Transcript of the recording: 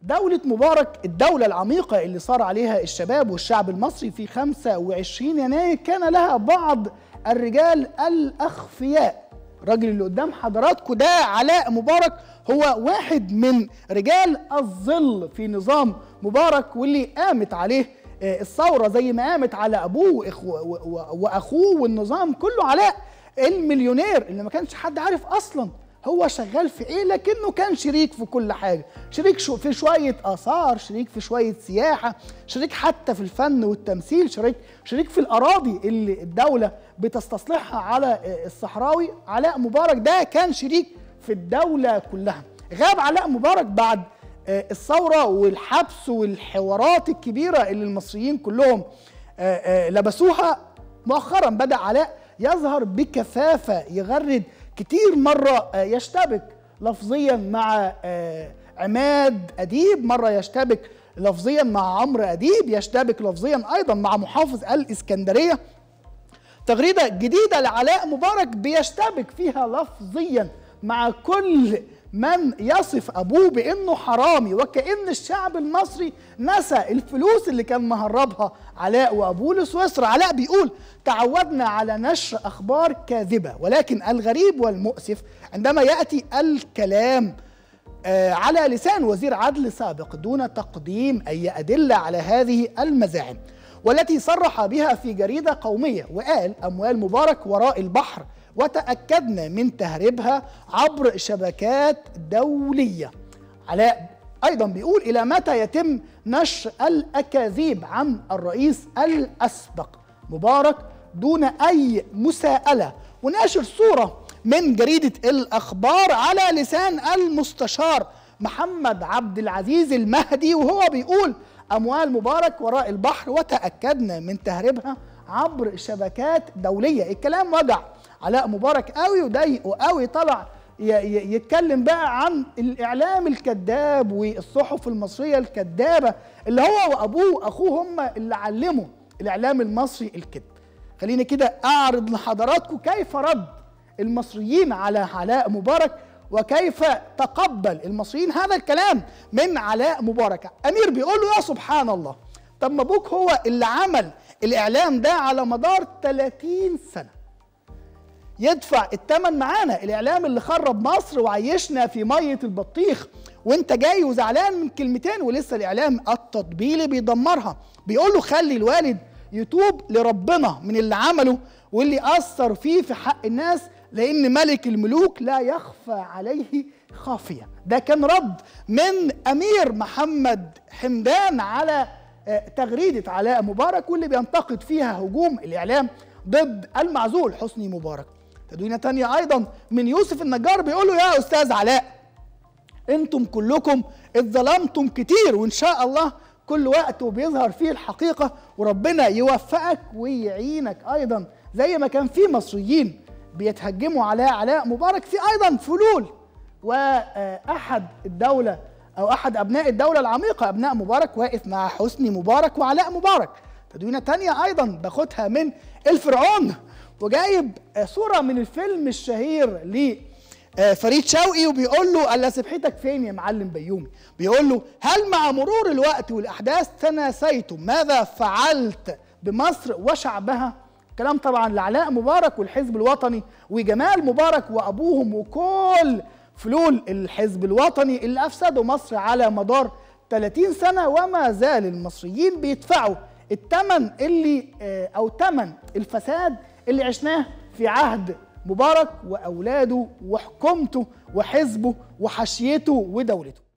دولة مبارك الدولة العميقة اللي صار عليها الشباب والشعب المصري في 25 يناير كان لها بعض الرجال الأخفياء الراجل اللي قدام حضراتكم ده علاء مبارك هو واحد من رجال الظل في نظام مبارك واللي قامت عليه الثورة زي ما قامت على أبوه وأخوه والنظام كله علاء المليونير اللي ما كانش حد عارف أصلاً هو شغال في ايه لكنه كان شريك في كل حاجه شريك شو في شويه اثار شريك في شويه سياحه شريك حتى في الفن والتمثيل شريك شريك في الاراضي اللي الدوله بتستصلحها على الصحراوي علاء مبارك ده كان شريك في الدوله كلها غاب علاء مبارك بعد الثوره والحبس والحوارات الكبيره اللي المصريين كلهم لبسوها مؤخرا بدا علاء يظهر بكثافه يغرد كتير مرة يشتبك لفظيا مع عماد أديب مرة يشتبك لفظيا مع عمرو أديب يشتبك لفظيا أيضا مع محافظ الإسكندرية تغريدة جديدة لعلاء مبارك بيشتبك فيها لفظيا مع كل من يصف ابوه بانه حرامي وكان الشعب المصري نسى الفلوس اللي كان مهربها علاء وابوه لسويسرا علاء بيقول تعودنا على نشر اخبار كاذبه ولكن الغريب والمؤسف عندما ياتي الكلام آه على لسان وزير عدل سابق دون تقديم اي ادله على هذه المزاعم والتي صرح بها في جريده قوميه وقال اموال مبارك وراء البحر وتأكدنا من تهريبها عبر شبكات دولية علاء أيضا بيقول إلى متى يتم نشر الأكاذيب عن الرئيس الأسبق مبارك دون أي مساءلة وناشر صورة من جريدة الأخبار على لسان المستشار محمد عبد العزيز المهدي وهو بيقول أموال مبارك وراء البحر وتأكدنا من تهريبها عبر شبكات دولية الكلام وجع علاء مبارك قوي وضايقه قوي طلع يتكلم بقى عن الاعلام الكذاب والصحف المصريه الكذابه اللي هو وابوه واخوه هم اللي علموا الاعلام المصري الكذب خليني كده اعرض لحضراتكم كيف رد المصريين على علاء مبارك وكيف تقبل المصريين هذا الكلام من علاء مبارك امير بيقول له يا سبحان الله طب ما ابوك هو اللي عمل الاعلام ده على مدار 30 سنه يدفع الثمن معانا الاعلام اللي خرب مصر وعيشنا في ميه البطيخ وانت جاي وزعلان من كلمتين ولسه الاعلام التطبيلي بيدمرها بيقول له خلي الوالد يتوب لربنا من اللي عمله واللي اثر فيه في حق الناس لان ملك الملوك لا يخفى عليه خافيه ده كان رد من امير محمد حمدان على تغريده علاء مبارك واللي بينتقد فيها هجوم الاعلام ضد المعزول حسني مبارك تدوينه تانية ايضا من يوسف النجار بيقول له يا استاذ علاء انتم كلكم اتظلمتم كتير وان شاء الله كل وقت وبيظهر فيه الحقيقه وربنا يوفقك ويعينك ايضا زي ما كان في مصريين بيتهجموا على علاء مبارك في ايضا فلول واحد الدوله او احد ابناء الدوله العميقه ابناء مبارك واقف مع حسني مبارك وعلاء مبارك تدوينه تانية ايضا باخدها من الفرعون وجايب صوره من الفيلم الشهير لفريد شوقي وبيقول له الا سبحتك فين يا معلم بيومي بيقول له هل مع مرور الوقت والاحداث تناسيتم ماذا فعلت بمصر وشعبها كلام طبعا لعلاء مبارك والحزب الوطني وجمال مبارك وابوهم وكل فلول الحزب الوطني اللي افسدوا مصر على مدار 30 سنه وما زال المصريين بيدفعوا الثمن اللي او ثمن الفساد اللي عشناه في عهد مبارك واولاده وحكومته وحزبه وحشيته ودولته